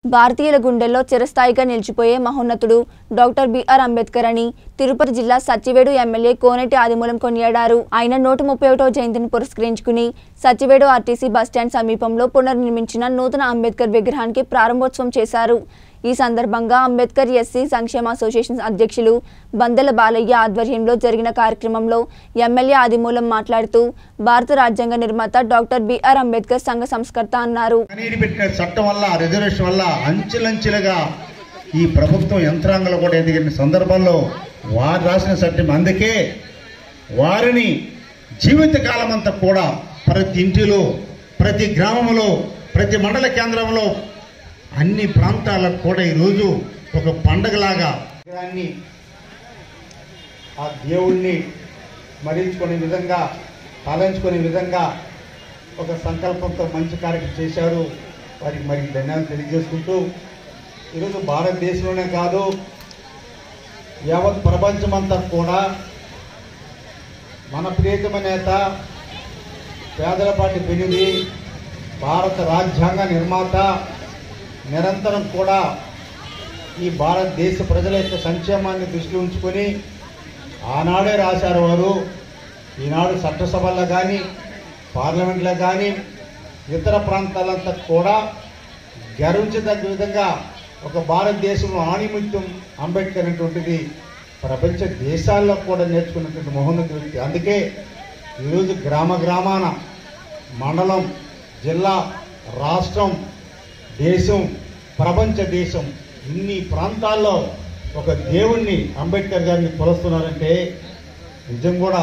భారతీయుల గుండెల్లో చిరస్థాయిగా నిలిచిపోయే మహోన్నతుడు డాక్టర్ బిఆర్ అంబేద్కర్ అని తిరుపతి జిల్లా సత్యవేడు ఎమ్మెల్యే కోనేటి ఆదిమూలం కొనియాడారు ఆయన నూట ముప్పై ఒకటో జయంతిని పురస్కరించుకుని సత్యవేడు ఆర్టీసీ బస్టాండ్ సమీపంలో పునర్నిర్మించిన నూతన అంబేద్కర్ విగ్రహానికి ప్రారంభోత్సవం చేశారు ఈ సందర్భంగా అంబేద్కర్ ఎస్సీ సంక్షేమ అసోసియేషన్ అధ్యక్షులు బందెల బాలయ్య ఆధ్వర్యంలో జరిగిన కార్యక్రమంలో ఎమ్మెల్యే ఆదిమూలం మాట్లాడుతూ భారత రాజ్యాంగ నిర్మాత డాక్టర్ బిఆర్ అంబేద్కర్ సంఘ సంస్కర్త అన్నారు కనీడి పెట్టిన చట్టం వల్ల రిజర్వేషన్ వల్ల అంచెలంచెలుగా ఈ ప్రభుత్వం యంత్రాంగాలు కూడా ఎదిగిన సందర్భంలో వారు రాసిన చట్టం అందుకే వారిని జీవితకాలం అంతా కూడా ప్రతి ఇంటిలో ప్రతి గ్రామంలో ప్రతి మండల కేంద్రంలో అన్ని ప్రాంతాలకు కూడా ఈరోజు ఒక పండగలాగా దాన్ని ఆ దేవుణ్ణి మరించుకునే విధంగా పాలించుకునే విధంగా ఒక సంకల్పంతో మంచి కార్యక్రమం చేశారు వారికి మరి ధన్యవాదాలు తెలియజేసుకుంటూ ఈరోజు భారతదేశంలోనే కాదు యావత్ ప్రపంచమంతా కూడా మన ప్రియతమ నేత పేదల పాటి పెనిది భారత రాజ్యాంగ నిర్మాత నిరంతరం కూడా ఈ భారతదేశ ప్రజల యొక్క సంక్షేమాన్ని దృష్టిలో ఉంచుకొని ఆనాడే రాశారు వారు ఈనాడు చట్టసభల్లో కానీ పార్లమెంట్లో కానీ ఇతర ప్రాంతాలంతా కూడా గర్వించదగ్గ విధంగా ఒక భారతదేశంలో ఆణిముత్యం అంబేద్కర్ అనేటువంటిది ప్రపంచ దేశాల్లో కూడా నేర్చుకున్నటువంటి మహోన్నత వ్యక్తి అందుకే ఈరోజు గ్రామ గ్రామాన మండలం జిల్లా రాష్ట్రం దేశం ప్రపంచ దేశం ఇన్ని ప్రాంతాల్లో ఒక దేవుణ్ణి అంబేద్కర్ గారిని కొలుస్తున్నారంటే నిజం కూడా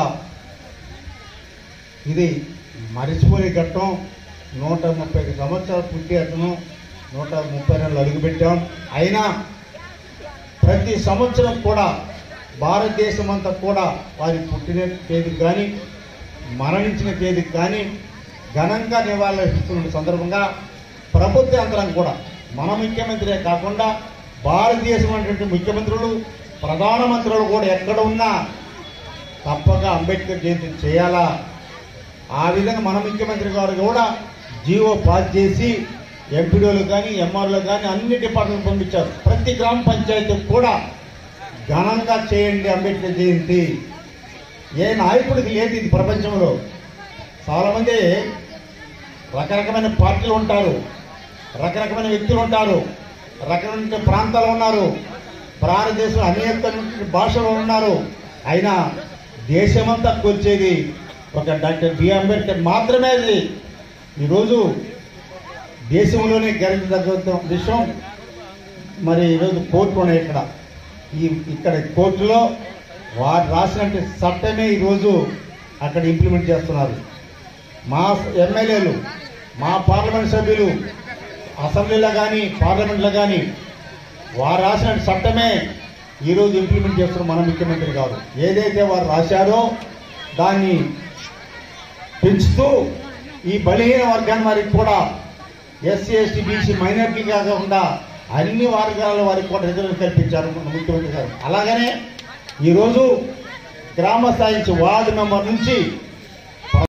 ఇది మరిచిపోయే ఘట్టం నూట ముప్పై ఐదు సంవత్సరాలు పుట్టి అతను నూట ముప్పై నెలలు అడుగుపెట్టాం అయినా ప్రతి సంవత్సరం కూడా భారతదేశం అంతా కూడా వారి పుట్టిన తేదీకి కానీ మరణించిన తేదీకి కానీ ఘనంగా నివాళులర్పిస్తున్న సందర్భంగా ప్రభుత్వ యంత్రాంగం కూడా మన ముఖ్యమంత్రే కాకుండా భారతదేశం అనేటువంటి ముఖ్యమంత్రులు ప్రధానమంత్రులు కూడా ఎక్కడ ఉన్నా తప్పక అంబేద్కర్ జయంతి చేయాలా ఆ విధంగా మన ముఖ్యమంత్రి గారు కూడా జీవో పాస్ చేసి ఎంపీడీలు కానీ ఎంఆర్ఓలు కానీ అన్ని డిపార్ట్మెంట్ పంపించారు ప్రతి గ్రామ పంచాయతీ కూడా ఘనంగా చేయండి అంబేద్కర్ జయంతి ఏ నాయకుడికి లేదు ఇది ప్రపంచంలో చాలామంది రకరకమైన పార్టీలు ఉంటారు రకరకమైన వ్యక్తులు ఉంటారు రకరకాల ప్రాంతాలు ఉన్నారు భారతదేశంలో అనేక భాషలు ఉన్నారు అయినా దేశమంతా కొలిచేది ఒక డాక్టర్ బి అంబేద్కర్ మాత్రమే అది ఈరోజు దేశంలోనే గర్వించదగ్గ విషయం మరి ఈరోజు కోర్టు ఉన్నాయి ఇక్కడ ఈ ఇక్కడ కోర్టులో వారు రాసినట్టు చట్టమే ఈరోజు అక్కడ ఇంప్లిమెంట్ చేస్తున్నారు మా ఎమ్మెల్యేలు మా పార్లమెంట్ సభ్యులు అసెంబ్లీలో కానీ పార్లమెంట్లో కానీ వారు రాసిన చట్టమే ఈరోజు ఇంప్లిమెంట్ చేస్తున్న మన ముఖ్యమంత్రి గారు ఏదైతే వారు రాశారో దాన్ని పెంచుతూ ఈ బలహీన వర్గాన్ని వారికి కూడా ఎస్సీ ఎస్టీ బీసీ మైనార్టీ కాకుండా అన్ని వర్గాల వారికి కూడా రిజర్వ్ కల్పించారు మన ముఖ్యమంత్రి గారు అలాగనే ఈరోజు గ్రామ స్థాయి నుంచి వార్డు మెంబర్ నుంచి